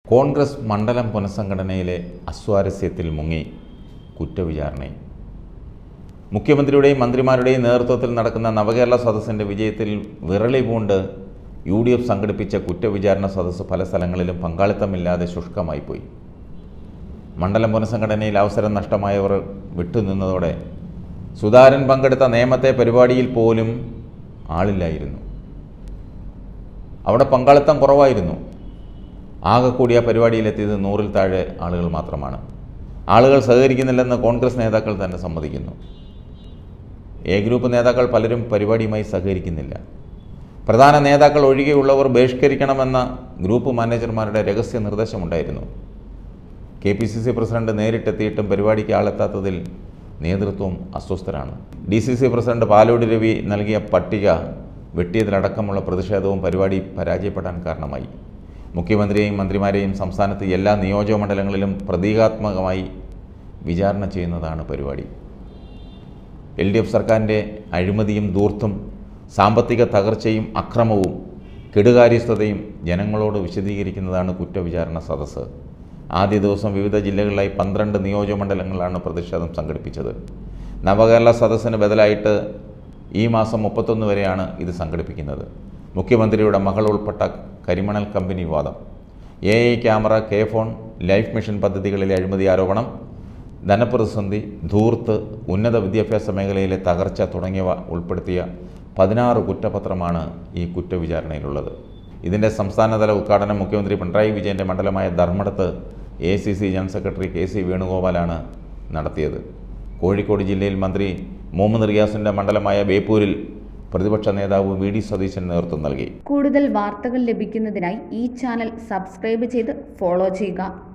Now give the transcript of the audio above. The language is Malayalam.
കോൺഗ്രസ് മണ്ഡലം പുനഃസംഘടനയിലെ അസ്വാരസ്യത്തിൽ മുങ്ങി കുറ്റവിചാരണയും മുഖ്യമന്ത്രിയുടെയും മന്ത്രിമാരുടെയും നേതൃത്വത്തിൽ നടക്കുന്ന നവകേരള സദസ്സിൻ്റെ വിജയത്തിൽ വിരളി പൂണ്ട് യു ഡി എഫ് സംഘടിപ്പിച്ച കുറ്റവിചാരണ സദസ്സ് പല സ്ഥലങ്ങളിലും പങ്കാളിത്തമില്ലാതെ ശുഷ്കമായിപ്പോയി മണ്ഡലം പുനഃസംഘടനയിൽ അവസരം നഷ്ടമായവർ വിട്ടുനിന്നതോടെ സുധാരൻ പങ്കെടുത്ത നേമത്തെ പരിപാടിയിൽ പോലും ആളില്ലായിരുന്നു അവിടെ പങ്കാളിത്തം കുറവായിരുന്നു ആകെ കൂടിയ പരിപാടിയിലെത്തിയത് നൂറിൽ താഴെ ആളുകൾ മാത്രമാണ് ആളുകൾ സഹകരിക്കുന്നില്ലെന്ന് കോൺഗ്രസ് നേതാക്കൾ തന്നെ സമ്മതിക്കുന്നു എ ഗ്രൂപ്പ് നേതാക്കൾ പലരും പരിപാടിയുമായി സഹകരിക്കുന്നില്ല പ്രധാന നേതാക്കൾ ഒഴികെയുള്ളവർ ബഹിഷ്കരിക്കണമെന്ന ഗ്രൂപ്പ് മാനേജർമാരുടെ രഹസ്യ നിർദ്ദേശമുണ്ടായിരുന്നു K P C C president നേരിട്ടെത്തിയിട്ടും പരിപാടിക്ക് ആളെത്താത്തതിൽ നേതൃത്വം അസ്വസ്ഥരാണ് D C C president Palode Ravi നൽകിയ പട്ടിക വെട്ടിയതിലടക്കമുള്ള പ്രതിഷേധവും പരിപാടി പരാജയപ്പെടാൻ കാരണമായി മുഖ്യമന്ത്രിയെയും മന്ത്രിമാരെയും സംസ്ഥാനത്ത് എല്ലാ നിയോജക മണ്ഡലങ്ങളിലും പ്രതീകാത്മകമായി വിചാരണ ചെയ്യുന്നതാണ് പരിപാടി എൽ ഡി എഫ് സർക്കാരിൻ്റെ അഴിമതിയും ധൂർത്തും സാമ്പത്തിക തകർച്ചയും അക്രമവും കെടുകാര്യസ്ഥതയും ജനങ്ങളോട് വിശദീകരിക്കുന്നതാണ് കുറ്റവിചാരണ സദസ്സ് ആദ്യ ദിവസം വിവിധ ജില്ലകളിലായി പന്ത്രണ്ട് നിയോജകമണ്ഡലങ്ങളിലാണ് പ്രതിഷേധം സംഘടിപ്പിച്ചത് നവകേരള സദസ്സിന് ബദലായിട്ട് ഈ മാസം മുപ്പത്തൊന്ന് വരെയാണ് ഇത് സംഘടിപ്പിക്കുന്നത് മുഖ്യമന്ത്രിയുടെ മകൾ ഉൾപ്പെട്ട കരിമണൽ കമ്പനി വാദം A I camera K phone life mission പദ്ധതികളിലെ അഴിമതി ആരോപണം ധനപ്രതിസന്ധി ധൂർത്ത് ഉന്നത വിദ്യാഭ്യാസ മേഖലയിലെ തകർച്ച തുടങ്ങിയവ ഉൾപ്പെടുത്തിയ പതിനാറ് കുറ്റപത്രമാണ് ഈ കുറ്റവിചാരണയിലുള്ളത് ഇതിൻ്റെ സംസ്ഥാനതല ഉദ്ഘാടനം മുഖ്യമന്ത്രി പിണറായി വിജയൻ്റെ മണ്ഡലമായ ധർമ്മടത്ത് A C C general secretary K C വേണുഗോപാലാണ് നടത്തിയത് കോഴിക്കോട് ജില്ലയിൽ മന്ത്രി മുഹമ്മദ് റിയാസിൻ്റെ മണ്ഡലമായ ബേപ്പൂരിൽ പ്രതിപക്ഷ നേതാവ് വി ഡി സതീശൻ നേതൃത്വം നൽകി കൂടുതൽ വാർത്തകൾ ലഭിക്കുന്നതിനായി ഈ ചാനൽ സബ്സ്ക്രൈബ് ചെയ്ത് ഫോളോ ചെയ്യുക